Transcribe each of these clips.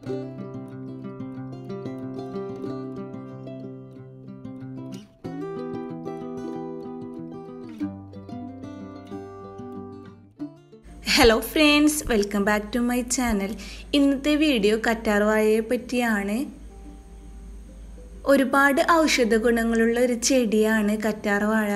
hello friends welcome back to my channel ഇന്നത്തെ video കറ്റാർവാഴയെ പറ്റിയാണ് ഒരുപാട് ഔഷധ ഗുണങ്ങളുള്ള ഒരു ചെടിയാണ് കറ്റാർവാഴ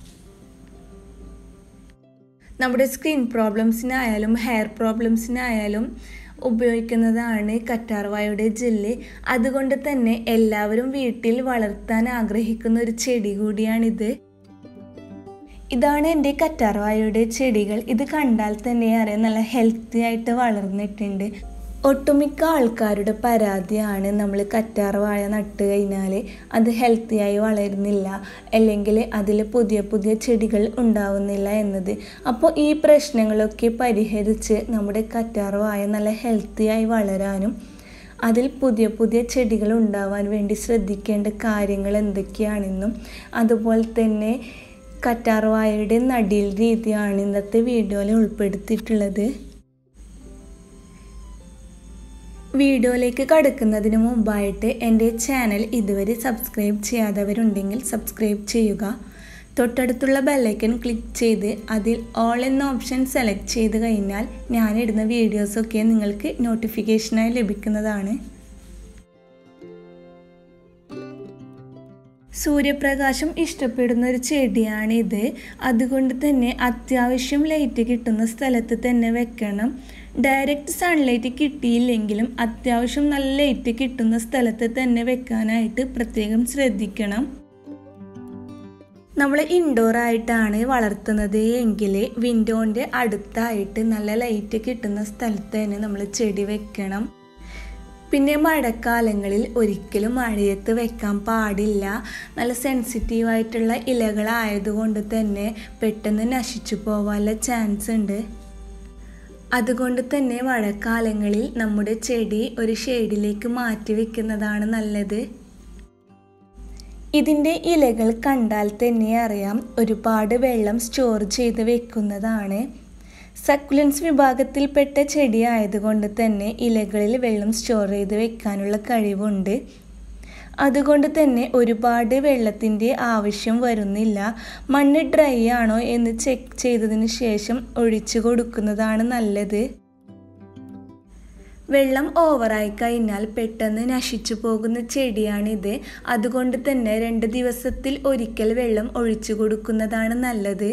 നമ്മുടെ സ്കിൻ പ്രോബ്ലംസിനായാലും ഹെയർ പ്രോബ്ലംസിനായാലും ഉപയോഗിക്കുന്നതാണ് കറ്റാർവാഴയുടെ ജെല്ല് അതുകൊണ്ട് തന്നെ എല്ലാവരും വീട്ടിൽ വളർത്താൻ ആഗ്രഹിക്കുന്ന ഒരു ചെടി കൂടിയാണിത് ഇതാണ് എൻ്റെ കറ്റാർവാഴയുടെ ചെടികൾ ഇത് കണ്ടാൽ തന്നെ അറിയാം നല്ല ഹെൽത്തി ആയിട്ട് വളർന്നിട്ടുണ്ട് ഒട്ടുമിക്ക ആൾക്കാരുടെ പരാതിയാണ് നമ്മൾ കറ്റാർവാഴ നട്ട് കഴിഞ്ഞാൽ അത് ഹെൽത്തിയായി വളരുന്നില്ല അല്ലെങ്കിൽ അതിൽ പുതിയ പുതിയ ചെടികൾ ഉണ്ടാവുന്നില്ല എന്നത് അപ്പോൾ ഈ പ്രശ്നങ്ങളൊക്കെ പരിഹരിച്ച് നമ്മുടെ കറ്റാർവാഴ നല്ല ഹെൽത്തിയായി വളരാനും അതിൽ പുതിയ പുതിയ ചെടികൾ ഉണ്ടാവാൻ വേണ്ടി ശ്രദ്ധിക്കേണ്ട കാര്യങ്ങൾ എന്തൊക്കെയാണെന്നും അതുപോലെ തന്നെ കറ്റാർവാഴയുടെ നടീൽ രീതിയാണ് ഇന്നത്തെ വീഡിയോയിൽ ഉൾപ്പെടുത്തിയിട്ടുള്ളത് വീഡിയോയിലേക്ക് കടക്കുന്നതിന് മുമ്പായിട്ട് എൻ്റെ ചാനൽ ഇതുവരെ സബ്സ്ക്രൈബ് ചെയ്യാത്തവരുണ്ടെങ്കിൽ സബ്സ്ക്രൈബ് ചെയ്യുക തൊട്ടടുത്തുള്ള ബെല്ലൈക്കൺ ക്ലിക്ക് ചെയ്ത് അതിൽ ഓൾ എന്ന ഓപ്ഷൻ സെലക്ട് ചെയ്ത് കഴിഞ്ഞാൽ ഞാനിടുന്ന വീഡിയോസൊക്കെ നിങ്ങൾക്ക് നോട്ടിഫിക്കേഷനായി ലഭിക്കുന്നതാണ് സൂര്യപ്രകാശം ഇഷ്ടപ്പെടുന്ന ഒരു ചെടിയാണിത് അതുകൊണ്ട് തന്നെ അത്യാവശ്യം ലൈറ്റ് കിട്ടുന്ന സ്ഥലത്ത് തന്നെ വെക്കണം ഡയറക്റ്റ് സൺലൈറ്റ് കിട്ടിയില്ലെങ്കിലും അത്യാവശ്യം നല്ല ലൈറ്റ് കിട്ടുന്ന സ്ഥലത്ത് തന്നെ വെക്കാനായിട്ട് പ്രത്യേകം ശ്രദ്ധിക്കണം നമ്മൾ ഇൻഡോർ ആയിട്ടാണ് വളർത്തുന്നത് എങ്കിൽ വിൻഡോൻ്റെ അടുത്തായിട്ട് നല്ല ലൈറ്റ് കിട്ടുന്ന സ്ഥലത്ത് തന്നെ നമ്മൾ ചെടി വെക്കണം പിന്നെ മഴക്കാലങ്ങളിൽ ഒരിക്കലും മഴയത്ത് വെക്കാൻ പാടില്ല നല്ല സെൻസിറ്റീവായിട്ടുള്ള ഇലകളായതുകൊണ്ട് തന്നെ പെട്ടെന്ന് നശിച്ചു പോകാനുള്ള ചാൻസ് ഉണ്ട് അതുകൊണ്ട് തന്നെ മഴക്കാലങ്ങളിൽ നമ്മുടെ ചെടി ഒരു ഷെയ്ഡിലേക്ക് മാറ്റി വെക്കുന്നതാണ് നല്ലത് ഇതിൻ്റെ ഇലകൾ കണ്ടാൽ തന്നെ അറിയാം ഒരുപാട് വെള്ളം സ്റ്റോർ ചെയ്ത് വെക്കുന്നതാണ് സക്കുലൻസ് വിഭാഗത്തിൽപ്പെട്ട ചെടി ആയതുകൊണ്ട് തന്നെ ഇലകളിൽ വെള്ളം സ്റ്റോർ ചെയ്ത് വെക്കാനുള്ള കഴിവുണ്ട് അതുകൊണ്ട് തന്നെ ഒരുപാട് വെള്ളത്തിൻ്റെ ആവശ്യം വരുന്നില്ല മണ്ണ് ഡ്രൈ ആണോ എന്ന് ചെക്ക് ചെയ്തതിന് ശേഷം ഒഴിച്ചു കൊടുക്കുന്നതാണ് നല്ലത് വെള്ളം ഓവറായി കഴിഞ്ഞാൽ പെട്ടെന്ന് നശിച്ചു പോകുന്ന ചെടിയാണിത് അതുകൊണ്ട് തന്നെ രണ്ട് ദിവസത്തിൽ ഒരിക്കൽ വെള്ളം ഒഴിച്ചു കൊടുക്കുന്നതാണ് നല്ലത്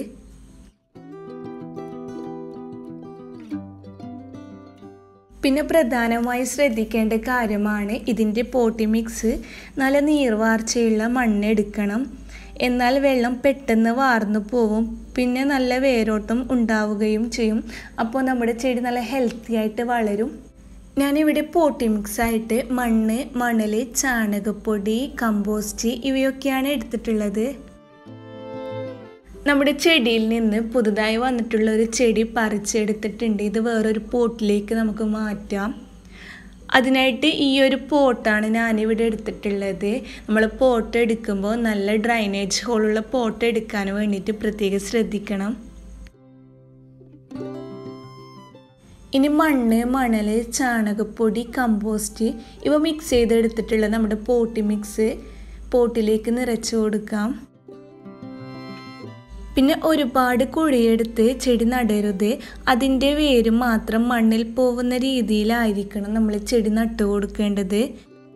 പിന്നെ പ്രധാനമായി ശ്രദ്ധിക്കേണ്ട കാര്യമാണ് ഇതിൻ്റെ പോട്ടി മിക്സ് നല്ല നീർവാർച്ചയുള്ള മണ്ണ് എടുക്കണം എന്നാൽ വെള്ളം പെട്ടെന്ന് വാർന്നു പോവും പിന്നെ നല്ല വേരോട്ടം ഉണ്ടാവുകയും ചെയ്യും അപ്പോൾ നമ്മുടെ ചെടി നല്ല ഹെൽത്തി ആയിട്ട് വളരും ഞാനിവിടെ പോട്ടി മിക്സ് ആയിട്ട് മണ്ണ് മണൽ ചാണകപ്പൊടി കമ്പോസ്റ്റ് ഇവയൊക്കെയാണ് എടുത്തിട്ടുള്ളത് നമ്മുടെ ചെടിയിൽ നിന്ന് പുതുതായി വന്നിട്ടുള്ള ഒരു ചെടി പറിച്ചെടുത്തിട്ടുണ്ട് ഇത് വേറൊരു പോട്ടിലേക്ക് നമുക്ക് മാറ്റാം അതിനായിട്ട് ഈ ഒരു പോട്ടാണ് ഞാനിവിടെ എടുത്തിട്ടുള്ളത് നമ്മൾ പോട്ട് എടുക്കുമ്പോൾ നല്ല ഡ്രൈനേജ് ഹോളുള്ള പോട്ട് എടുക്കാൻ വേണ്ടിയിട്ട് പ്രത്യേകം ശ്രദ്ധിക്കണം ഇനി മണ്ണ് മണൽ ചാണകപ്പൊടി കമ്പോസ്റ്റ് ഇവ മിക്സ് ചെയ്തെടുത്തിട്ടുള്ള നമ്മുടെ പോട്ടി മിക്സ് പോട്ടിലേക്ക് നിറച്ചു കൊടുക്കാം പിന്നെ ഒരുപാട് കുഴിയെടുത്ത് ചെടി നടരുത് അതിൻ്റെ വേര് മാത്രം മണ്ണിൽ പോകുന്ന രീതിയിലായിരിക്കണം നമ്മൾ ചെടി നട്ടു കൊടുക്കേണ്ടത്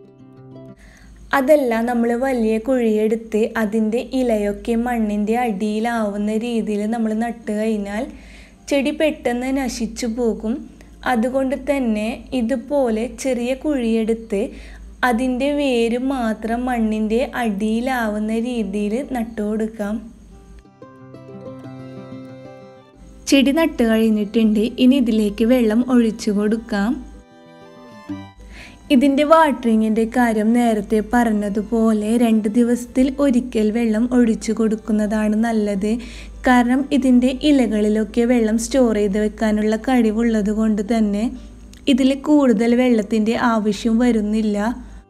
അതല്ല നമ്മൾ വലിയ കുഴിയെടുത്ത് അതിൻ്റെ ഇലയൊക്കെ മണ്ണിൻ്റെ അടിയിലാവുന്ന രീതിയിൽ നമ്മൾ നട്ട് കഴിഞ്ഞാൽ ചെടി പെട്ടെന്ന് നശിച്ചു പോകും അതുകൊണ്ട് തന്നെ ഇതുപോലെ ചെറിയ കുഴിയെടുത്ത് അതിൻ്റെ വേര് മാത്രം മണ്ണിൻ്റെ അടിയിലാവുന്ന രീതിയിൽ നട്ടു കൊടുക്കാം ചെടി നട്ട് കഴിഞ്ഞിട്ടുണ്ട് ഇനി ഇതിലേക്ക് വെള്ളം ഒഴിച്ചു കൊടുക്കാം ഇതിൻ്റെ വാട്ടറിങ്ങിൻ്റെ കാര്യം നേരത്തെ പറഞ്ഞതുപോലെ രണ്ട് ദിവസത്തിൽ ഒരിക്കൽ വെള്ളം ഒഴിച്ചു കൊടുക്കുന്നതാണ് നല്ലത് കാരണം ഇതിൻ്റെ ഇലകളിലൊക്കെ വെള്ളം സ്റ്റോർ ചെയ്ത് വെക്കാനുള്ള കഴിവുള്ളത് കൊണ്ട് തന്നെ ഇതിൽ കൂടുതൽ വെള്ളത്തിൻ്റെ ആവശ്യം വരുന്നില്ല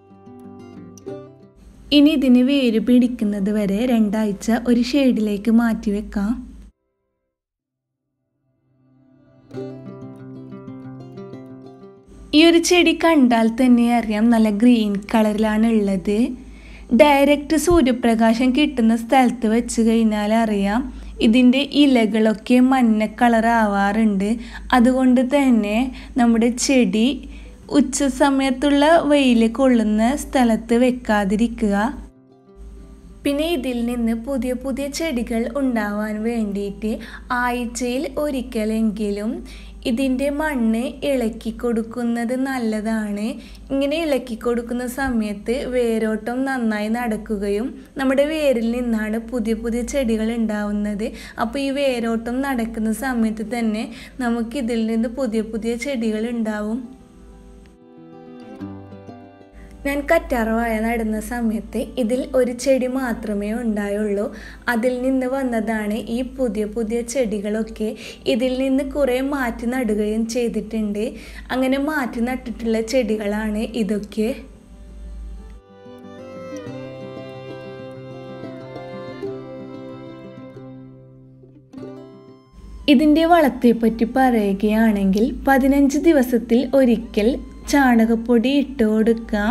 ഇനി ഇതിന് വേര് പിടിക്കുന്നത് വരെ രണ്ടാഴ്ച ഒരു ഷെയ്ഡിലേക്ക് മാറ്റി വെക്കാം ഈ ഒരു ചെടി കണ്ടാൽ തന്നെ അറിയാം നല്ല ഗ്രീൻ കളറിലാണ് ഉള്ളത് ഡയറക്റ്റ് സൂര്യപ്രകാശം കിട്ടുന്ന സ്ഥലത്ത് വെച്ച് കഴിഞ്ഞാൽ അറിയാം ഇതിൻ്റെ ഇലകളൊക്കെ മഞ്ഞ കളറാവാറുണ്ട് അതുകൊണ്ട് തന്നെ നമ്മുടെ ചെടി ഉച്ച സമയത്തുള്ള വെയിൽ കൊള്ളുന്ന സ്ഥലത്ത് വെക്കാതിരിക്കുക പിന്നെ ഇതിൽ നിന്ന് പുതിയ പുതിയ ചെടികൾ ഉണ്ടാവാൻ വേണ്ടിയിട്ട് ആഴ്ചയിൽ ഒരിക്കലെങ്കിലും ഇതിൻ്റെ മണ്ണ് ഇളക്കി കൊടുക്കുന്നത് നല്ലതാണ് ഇങ്ങനെ ഇളക്കി കൊടുക്കുന്ന സമയത്ത് വേരോട്ടം നന്നായി നടക്കുകയും നമ്മുടെ വേരിൽ നിന്നാണ് പുതിയ പുതിയ ചെടികൾ ഉണ്ടാവുന്നത് അപ്പോൾ ഈ വേരോട്ടം നടക്കുന്ന സമയത്ത് തന്നെ നമുക്കിതിൽ നിന്ന് പുതിയ പുതിയ ചെടികൾ ഉണ്ടാവും ഞാൻ കറ്റാർവാഴ നടുന്ന സമയത്ത് ഇതിൽ ഒരു ചെടി മാത്രമേ ഉണ്ടായുള്ളൂ അതിൽ നിന്ന് വന്നതാണ് ഈ പുതിയ പുതിയ ചെടികളൊക്കെ ഇതിൽ നിന്ന് കുറേ മാറ്റി നടുകയും ചെയ്തിട്ടുണ്ട് അങ്ങനെ മാറ്റി നട്ടിട്ടുള്ള ചെടികളാണ് ഇതൊക്കെ ഇതിൻ്റെ വളത്തെപ്പറ്റി പറയുകയാണെങ്കിൽ പതിനഞ്ച് ദിവസത്തിൽ ഒരിക്കൽ ചാണകപ്പൊടി ഇട്ട് കൊടുക്കാം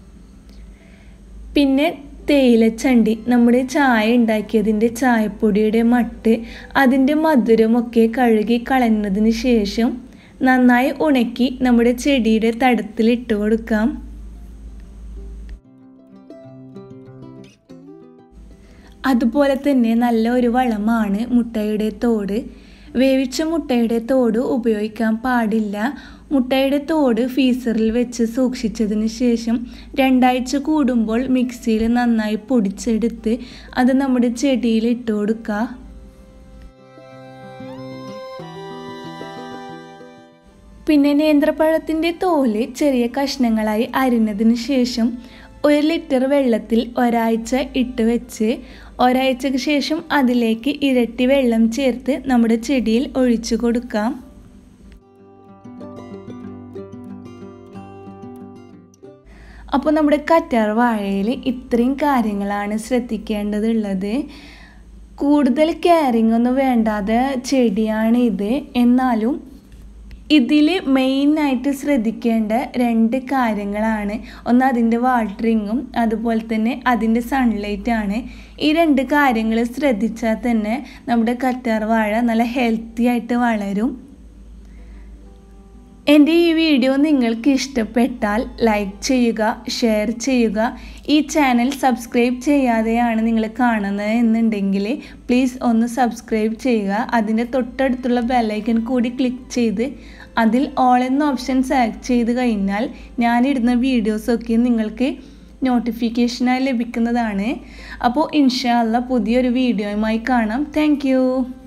പിന്നെ തേയിലച്ചണ്ടി നമ്മുടെ ചായ ഉണ്ടാക്കിയതിൻ്റെ ചായപ്പൊടിയുടെ മട്ട് അതിൻ്റെ മധുരമൊക്കെ കഴുകി കളഞ്ഞതിന് ശേഷം നന്നായി ഉണക്കി നമ്മുടെ ചെടിയുടെ തടത്തിൽ ഇട്ട് കൊടുക്കാം അതുപോലെ തന്നെ നല്ല ഒരു വളമാണ് മുട്ടയുടെ തോട് വേവിച്ച മുട്ടയുടെ തോട് ഉപയോഗിക്കാൻ പാടില്ല മുട്ടയുടെ തോട് ഫീസറിൽ വെച്ച് സൂക്ഷിച്ചതിന് ശേഷം രണ്ടാഴ്ച കൂടുമ്പോൾ മിക്സിയിൽ നന്നായി പൊടിച്ചെടുത്ത് അത് നമ്മുടെ ചെടിയിൽ ഇട്ട് കൊടുക്കുക പിന്നെ നേന്ത്രപ്പഴത്തിൻ്റെ തോല് ചെറിയ കഷ്ണങ്ങളായി അരിഞ്ഞതിന് ശേഷം ഒരു ലിറ്റർ വെള്ളത്തിൽ ഒരാഴ്ച ഇട്ട് വെച്ച് ഒരാഴ്ചയ്ക്ക് ശേഷം അതിലേക്ക് ഇരട്ടി വെള്ളം ചേർത്ത് നമ്മുടെ ചെടിയിൽ ഒഴിച്ചു കൊടുക്കാം അപ്പോൾ നമ്മുടെ കറ്റാർ വാഴയിൽ ഇത്രയും കാര്യങ്ങളാണ് ശ്രദ്ധിക്കേണ്ടതുള്ളത് കൂടുതൽ കെയറിങ് ഒന്നും വേണ്ടാതെ ചെടിയാണ് ഇത് എന്നാലും ഇതിൽ മെയിനായിട്ട് ശ്രദ്ധിക്കേണ്ട രണ്ട് കാര്യങ്ങളാണ് ഒന്ന് അതിൻ്റെ വാട്ടറിങ്ങും അതുപോലെ തന്നെ അതിൻ്റെ സൺലൈറ്റ് ആണ് ഈ രണ്ട് കാര്യങ്ങൾ ശ്രദ്ധിച്ചാൽ തന്നെ നമ്മുടെ കറ്റാർ വാഴ നല്ല ഹെൽത്തി ആയിട്ട് വളരും എൻ്റെ ഈ വീഡിയോ നിങ്ങൾക്ക് ഇഷ്ടപ്പെട്ടാൽ ലൈക്ക് ചെയ്യുക ഷെയർ ചെയ്യുക ഈ ചാനൽ സബ്സ്ക്രൈബ് ചെയ്യാതെയാണ് നിങ്ങൾ കാണുന്നത് എന്നുണ്ടെങ്കിൽ പ്ലീസ് ഒന്ന് സബ്സ്ക്രൈബ് ചെയ്യുക അതിൻ്റെ തൊട്ടടുത്തുള്ള ബെല്ലൈക്കൺ കൂടി ക്ലിക്ക് ചെയ്ത് അതിൽ ഓൾ എന്ന ഓപ്ഷൻ സെലക്ട് ചെയ്ത് കഴിഞ്ഞാൽ ഞാനിടുന്ന വീഡിയോസൊക്കെ നിങ്ങൾക്ക് നോട്ടിഫിക്കേഷനായി ലഭിക്കുന്നതാണ് അപ്പോൾ ഇൻഷാല്ല പുതിയൊരു വീഡിയോയുമായി കാണാം താങ്ക്